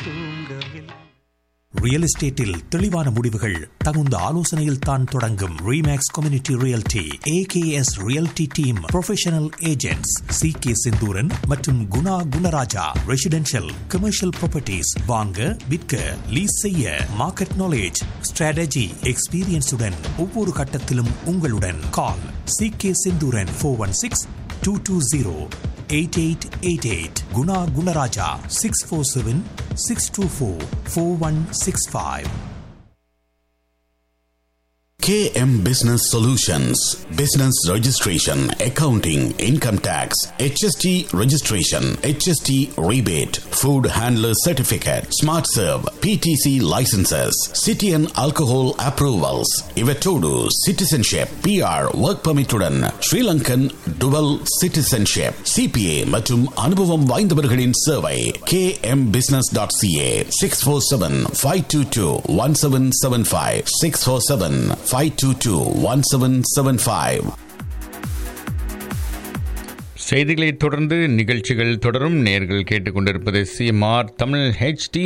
தூங்கவில்லை ரியல் எஸ்டேட்டில் தெளிவான முடிவுகள் தகுந்த ஆலோசனையில் தான் தொடங்கும் Remax community realty AKS realty team professional agents C K Senthuran மற்றும் Guna Gunaraja residential commercial properties வாங்க விற்க லீஸ் செய்ய மார்க்கெட் நாலேஜ் ஸ்ட்ராட்டஜி எக்ஸ்பீரியன்ஸுடன் ஒவ்வொரு கட்டத்திலும் உங்களுடன் call C K Senthuran four one six two two zero eight eight eight eight Guna Gunaraja six four seven six two four four one six five KM Business Solutions Business Registration, Accounting, Income Tax, HST Registration, HST Rebate, Food Handler Certificate, Smart Serve, PTC Licenses, City and Alcohol Approvals, Ivetodu, Citizenship, PR, Work Permit உடன் Sri Lankan Dual Citizenship, CPA மற்றும் அனுபவம் வாய்ந்தவர்களின் சேவை kmbusiness.ca 647-522-1775 647-522-1775 செய்திகளை தொடர்ந்து நிகழ்ச்சிகள் தொடரும் நேர்கள் கேட்டுக்கொண்டிருப்பது சிஎம்ஆர் தமிழ் ஹெச்டி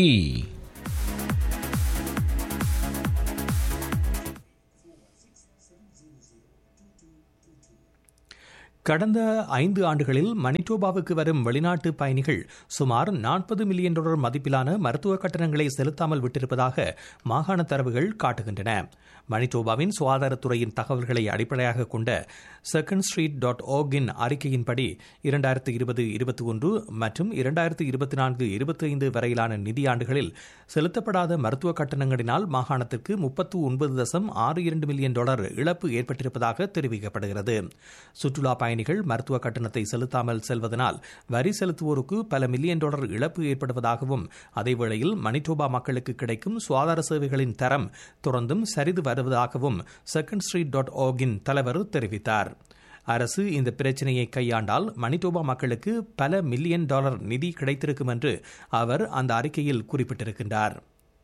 கடந்த ஐந்து ஆண்டுகளில் மணிட்டோபாவுக்கு வரும் வெளிநாட்டு பயணிகள் சுமார் நாற்பது மில்லியன் டாலர் மதிப்பிலான மருத்துவ கட்டணங்களை செலுத்தாமல் விட்டிருப்பதாக மாகாண தரவுகள் காட்டுகின்றன மணிட்டோபாவின் சுகாதாரத்துறையின் தகவல்களை அடிப்படையாக கொண்ட செகண்ட் ஸ்ட்ரீட் டாட் ஓகின் அறிக்கையின்படி இரண்டாயிரத்து இருபது இருபத்தி ஒன்று மற்றும் இரண்டாயிரத்து இருபத்தி நான்கு இருபத்தி ஐந்து வரையிலான நிதியாண்டுகளில் செலுத்தப்படாத மருத்துவ கட்டணங்களினால் மாகாணத்திற்கு முப்பத்து ஒன்பது தசம் ஆறு இரண்டு மில்லியன் டாலர் இழப்பு ஏற்பட்டிருப்பதாக தெரிவிக்கப்படுகிறது சுற்றுலா பயணிகள் மருத்துவ கட்டணத்தை செலுத்தாமல் செல்வதனால் வரி செலுத்துவோருக்கு பல மில்லியன் டாலர் இழப்பு ஏற்படுவதாகவும் அதேவேளையில் மணிட்டோபா மக்களுக்கு கிடைக்கும் சுகாதார சேவைகளின் தரம் தொடர்ந்தும் சரிது வருவதாகவும் செகண்ட் ஸ்ட்ரீட் டாட் ஓகின் தலைவர் தெரிவித்தார் அரசு இந்த பிரச்சினையை கையாண்டால் மணிட்டோபா மக்களுக்கு பல மில்லியன் டாலர் நிதி கிடைத்திருக்கும் என்று அவர் அந்த அறிக்கையில் குறிப்பிட்டிருக்கின்றார்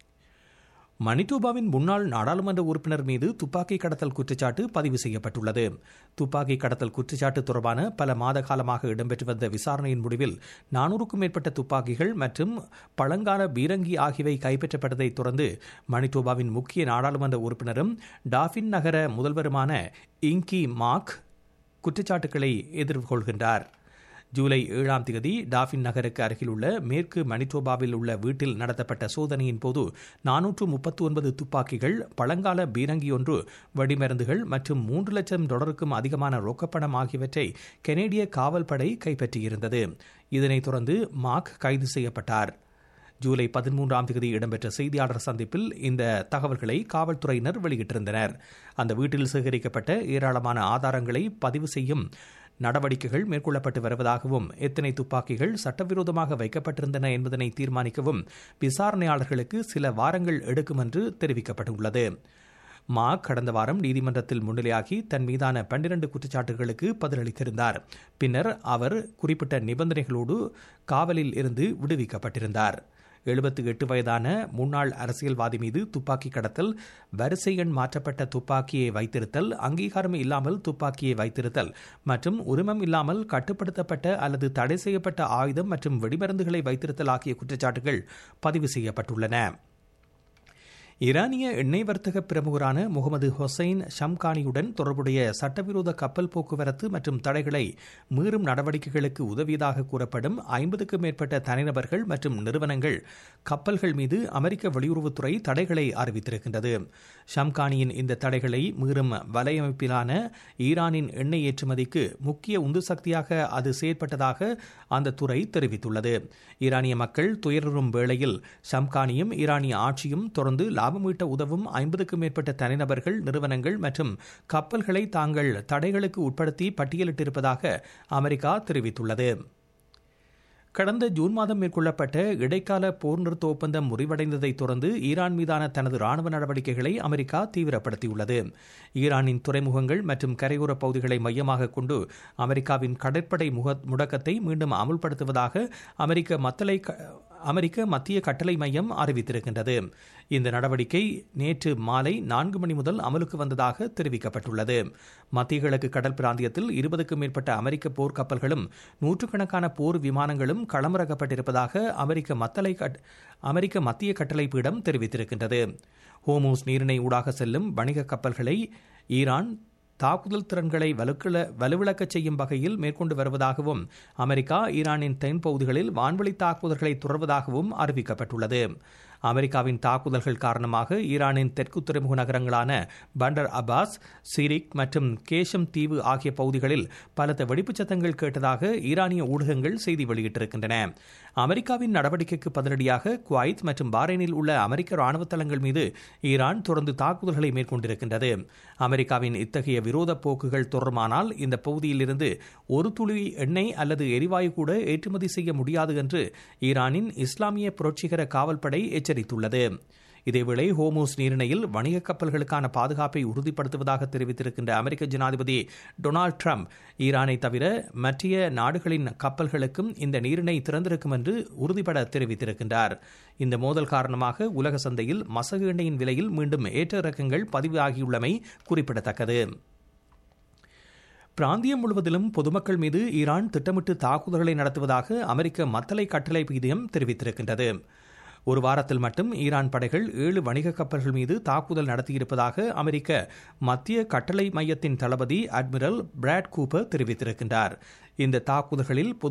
மணிட்டோபாவின் முன்னாள் நாடாளுமன்ற உறுப்பினர் மீது துப்பாக்கி கடத்தல் குற்றச்சாட்டு பதிவு செய்யப்பட்டுள்ளது துப்பாக்கி கடத்தல் குற்றச்சாட்டு தொடர்பான பல மாத காலமாக இடம்பெற்று வந்த விசாரணையின் முடிவில் நானூறுக்கும் மேற்பட்ட துப்பாக்கிகள் மற்றும் பழங்கால பீரங்கி ஆகியவை கைப்பற்றப்பட்டதைத் தொடர்ந்து மணிட்டோபாவின் முக்கிய நாடாளுமன்ற உறுப்பினரும் டாஃபின் நகர முதல்வருமான இங்கி மாக் குற்றச்சாட்டுகளை எதிர்கொள்கின்றார் ஜூலை ஏழாம் தேதி டாஃபின் நகருக்கு அருகில் உள்ள மேற்கு மணிட்டோபாவில் உள்ள வீட்டில் நடத்தப்பட்ட சோதனையின் போது நானூற்று முப்பத்தி ஒன்பது துப்பாக்கிகள் பழங்கால பீரங்கி ஒன்று வெடிமருந்துகள் மற்றும் மூன்று லட்சம் டாலருக்கும் அதிகமான ரொக்கப்பணம் ஆகியவற்றை கெனேடிய காவல்படை கைப்பற்றியிருந்தது இதனைத் தொடர்ந்து மாக் கைது செய்யப்பட்டார் ஜூலை பதிமூன்றாம் தேதி இடம்பெற்ற செய்தியாளர் சந்திப்பில் இந்த தகவல்களை காவல்துறையினர் வெளியிட்டிருந்தனர் அந்த வீட்டில் சேகரிக்கப்பட்ட ஏராளமான ஆதாரங்களை பதிவு செய்யும் நடவடிக்கைகள் மேற்கொள்ளப்பட்டு வருவதாகவும் எத்தனை துப்பாக்கிகள் சட்டவிரோதமாக வைக்கப்பட்டிருந்தன என்பதனை தீர்மானிக்கவும் விசாரணையாளர்களுக்கு சில வாரங்கள் எடுக்கும் என்று தெரிவிக்கப்பட்டுள்ளது மா கடந்த வாரம் நீதிமன்றத்தில் முன்னிலையாகி தன் மீதான பன்னிரண்டு குற்றச்சாட்டுகளுக்கு பதிலளித்திருந்தார் பின்னர் அவர் குறிப்பிட்ட நிபந்தனைகளோடு காவலில் இருந்து விடுவிக்கப்பட்டிருந்தார் எழுபத்தி எட்டு வயதான முன்னாள் அரசியல்வாதி மீது துப்பாக்கி கடத்தல் வரிசை எண் மாற்றப்பட்ட துப்பாக்கியை வைத்திருத்தல் அங்கீகாரம் இல்லாமல் துப்பாக்கியை வைத்திருத்தல் மற்றும் உரிமம் இல்லாமல் கட்டுப்படுத்தப்பட்ட அல்லது தடை செய்யப்பட்ட ஆயுதம் மற்றும் வெடிமருந்துகளை வைத்திருத்தல் ஆகிய குற்றச்சாட்டுகள் பதிவு செய்யப்பட்டுள்ளன ஈரானிய எண்ணெய் வர்த்தக பிரமுகரான முகமது ஹொசைன் ஷம்கானியுடன் தொடர்புடைய சட்டவிரோத கப்பல் போக்குவரத்து மற்றும் தடைகளை மீறும் நடவடிக்கைகளுக்கு உதவியதாக கூறப்படும் ஐம்பதுக்கும் மேற்பட்ட தனிநபர்கள் மற்றும் நிறுவனங்கள் கப்பல்கள் மீது அமெரிக்க வெளியுறவுத்துறை தடைகளை அறிவித்திருக்கின்றது ஷம்கானியின் இந்த தடைகளை மீறும் வலையமைப்பிலான ஈரானின் எண்ணெய் ஏற்றுமதிக்கு முக்கிய உந்து சக்தியாக அது செயற்பட்டதாக அந்த துறை தெரிவித்துள்ளது ஈரானிய மக்கள் துயரும் வேளையில் ஷம்கானியும் ஈரானிய ஆட்சியும் தொடர்ந்து லாபம் ஈட்ட உதவும் ஐம்பதுக்கும் மேற்பட்ட தனிநபர்கள் நிறுவனங்கள் மற்றும் கப்பல்களை தாங்கள் தடைகளுக்கு உட்படுத்தி பட்டியலிட்டிருப்பதாக அமெரிக்கா தெரிவித்துள்ளது கடந்த ஜூன் மாதம் மேற்கொள்ளப்பட்ட இடைக்கால போர் நிறுத்த ஒப்பந்தம் முறிவடைந்ததைத் தொடர்ந்து ஈரான் மீதான தனது ராணுவ நடவடிக்கைகளை அமெரிக்கா தீவிரப்படுத்தியுள்ளது ஈரானின் துறைமுகங்கள் மற்றும் கரையோர பகுதிகளை மையமாக கொண்டு அமெரிக்காவின் கடற்படை முக முடக்கத்தை மீண்டும் அமுல்படுத்துவதாக அமெரிக்க மத்தளை அமெரிக்க மத்திய கட்டளை மையம் அறிவித்திருக்கின்றது இந்த நடவடிக்கை நேற்று மாலை நான்கு மணி முதல் அமலுக்கு வந்ததாக தெரிவிக்கப்பட்டுள்ளது மத்திய கிழக்கு கடல் பிராந்தியத்தில் இருபதுக்கும் மேற்பட்ட அமெரிக்க போர் கப்பல்களும் நூற்றுக்கணக்கான போர் விமானங்களும் களமிறக்கப்பட்டிருப்பதாக அமெரிக்க மத்தளை அமெரிக்க மத்திய கட்டளை பீடம் தெரிவித்திருக்கின்றது ஹோமூஸ் நீரிணை ஊடாக செல்லும் வணிக கப்பல்களை ஈரான் தாக்குதல் திறன்களை வலுக்கிழ வலுவிழக்கச் செய்யும் வகையில் மேற்கொண்டு வருவதாகவும் அமெரிக்கா ஈரானின் தென் பகுதிகளில் வான்வழி தாக்குதல்களை தொடர்வதாகவும் அறிவிக்கப்பட்டுள்ளது அமெரிக்காவின் தாக்குதல்கள் காரணமாக ஈரானின் தெற்கு துறைமுக நகரங்களான பண்டர் அப்பாஸ் சிரிக் மற்றும் கேஷம் தீவு ஆகிய பகுதிகளில் பலத்த வெடிப்புச் சத்தங்கள் கேட்டதாக ஈரானிய ஊடகங்கள் செய்தி வெளியிட்டிருக்கின்றன அமெரிக்காவின் நடவடிக்கைக்கு பதிலடியாக குவைத் மற்றும் பாரைனில் உள்ள அமெரிக்க ராணுவ தளங்கள் மீது ஈரான் தொடர்ந்து தாக்குதல்களை மேற்கொண்டிருக்கின்றது அமெரிக்காவின் இத்தகைய விரோத போக்குகள் தொடருமானால் இந்த பகுதியில் இருந்து ஒரு துளி எண்ணெய் அல்லது எரிவாயு கூட ஏற்றுமதி செய்ய முடியாது என்று ஈரானின் இஸ்லாமிய புரட்சிகர காவல்படை எச்சரித்துள்ளது இதேவேளை ஹோமோஸ் நீரிணையில் வணிக கப்பல்களுக்கான பாதுகாப்பை உறுதிப்படுத்துவதாக தெரிவித்திருக்கின்ற அமெரிக்க ஜனாதிபதி டொனால்டு ட்ரம்ப் ஈரானை தவிர மற்ற நாடுகளின் கப்பல்களுக்கும் இந்த நீரிணை திறந்திருக்கும் என்று உறுதிபட தெரிவித்திருக்கின்றார் இந்த மோதல் காரணமாக உலக சந்தையில் மசகு எண்ணெயின் விலையில் மீண்டும் ஏற்ற இறக்கங்கள் பதிவாகியுள்ளமை குறிப்பிடத்தக்கது பிராந்தியம் முழுவதிலும் பொதுமக்கள் மீது ஈரான் திட்டமிட்டு தாக்குதல்களை நடத்துவதாக அமெரிக்க மத்தளை கட்டளை பீதியம் தெரிவித்திருக்கின்றது ஒரு வாரத்தில் மட்டும் ஈரான் படைகள் ஏழு வணிக கப்பல்கள் மீது தாக்குதல் நடத்தியிருப்பதாக அமெரிக்க மத்திய கட்டளை மையத்தின் தளபதி அட்மிரல் பிராட் கூப்பர் தெரிவித்திருக்கின்றார் இந்த தாக்குதல்களில்